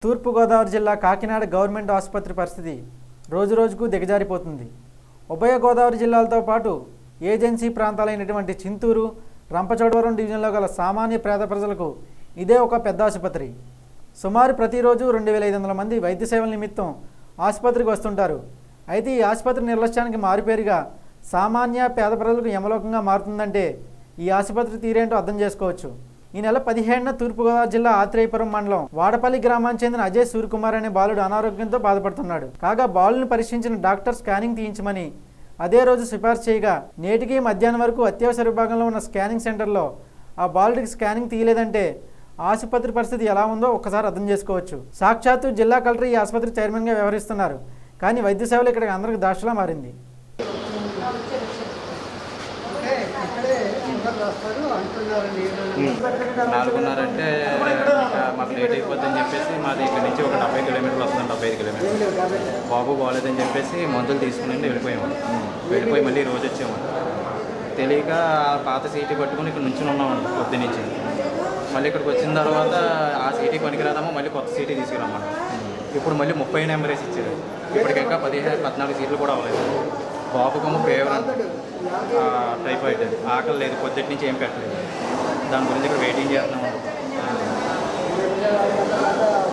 తూర్పుగోదావరి జిల్లా కాకినాడ గవర్నమెంట్ ఆసుపత్రి పరిస్థితి రోజురోజుకు దిగజారిపోతుంది ఉభయ గోదావరి జిల్లాలతో పాటు ఏజెన్సీ ప్రాంతాలైనటువంటి చింతూరు రంపచోడవరం డివిజన్లో గల సామాన్య పేద ప్రజలకు ఇదే ఒక పెద్ద ఆసుపత్రి సుమారు ప్రతిరోజు రెండు వేల ఐదు వందల మంది వైద్య సేవల నిమిత్తం ఆసుపత్రికి వస్తుంటారు అయితే ఈ ఆసుపత్రి నిర్లక్ష్యానికి మారుపేరుగా సామాన్య పేద ప్రజలకు యమలోకంగా మారుతుందంటే ఈ ఆసుపత్రి తీరేంటో అర్థం చేసుకోవచ్చు ఈ నెల పదిహేడున తూర్పుగోదావరి జిల్లా ఆత్రేయపురం మండలం వాడపల్లి గ్రామానికి చెందిన అజయ్ సూర్యకుమార్ అనే బాలుడు అనారోగ్యంతో బాధపడుతున్నాడు కాగా బాలుని పరీక్షించిన డాక్టర్ స్కానింగ్ తీయించమని అదే రోజు సిఫార్సు చేయగా నేటికి మధ్యాహ్నం వరకు అత్యవసర విభాగంలో ఉన్న స్కానింగ్ సెంటర్లో ఆ బాలుడికి స్కానింగ్ తీయలేదంటే ఆసుపత్రి పరిస్థితి ఎలా ఉందో ఒక్కసారి అర్థం చేసుకోవచ్చు సాక్షాత్తు జిల్లా కలెక్టర్ ఈ ఆసుపత్రి చైర్మన్గా వ్యవహరిస్తున్నారు కానీ వైద్య సేవలు ఇక్కడ అందరికి దాషలా మారింది అంటే ఇక్కడే షుగర్ రాస్తారు అంటున్నారండి నాలుగున్నర అంటే ఇంకా మాకు లేట్ అయిపోద్దని చెప్పేసి మాది ఇక్కడ నుంచి ఒక డెబ్బై కిలోమీటర్లు వస్తుంది డెబ్బై ఐదు కిలోమీటర్లు బాబు బాగాలేదని చెప్పేసి మందులు తీసుకుని వెళ్ళిపోయాము వెళ్ళిపోయి మళ్ళీ రోజు వచ్చాము తెలియక ఆ పాత సీటీ పట్టుకుని ఇక్కడ నుంచి ఉన్నామండి పొద్దు నుంచి మళ్ళీ ఇక్కడికి వచ్చిన తర్వాత ఆ సీటీ పనికిరాదామో మళ్ళీ కొత్త సీటీ తీసుకురమ్మని ఇప్పుడు మళ్ళీ ముప్పై నెంబర్ వేసి ఇచ్చారు ఇప్పటికి ఇంకా పదిహేను పద్నాలుగు సీట్లు కూడా అవ్వలేదు బాబుకేమో ఫేవర్ అంట టైఫాయిడ్ ఆకలి లేదు పొద్దుటి నుంచి ఏం పెట్టలేదు దాని గురించి ఇక్కడ వెయిటింగ్ చేస్తున్నాము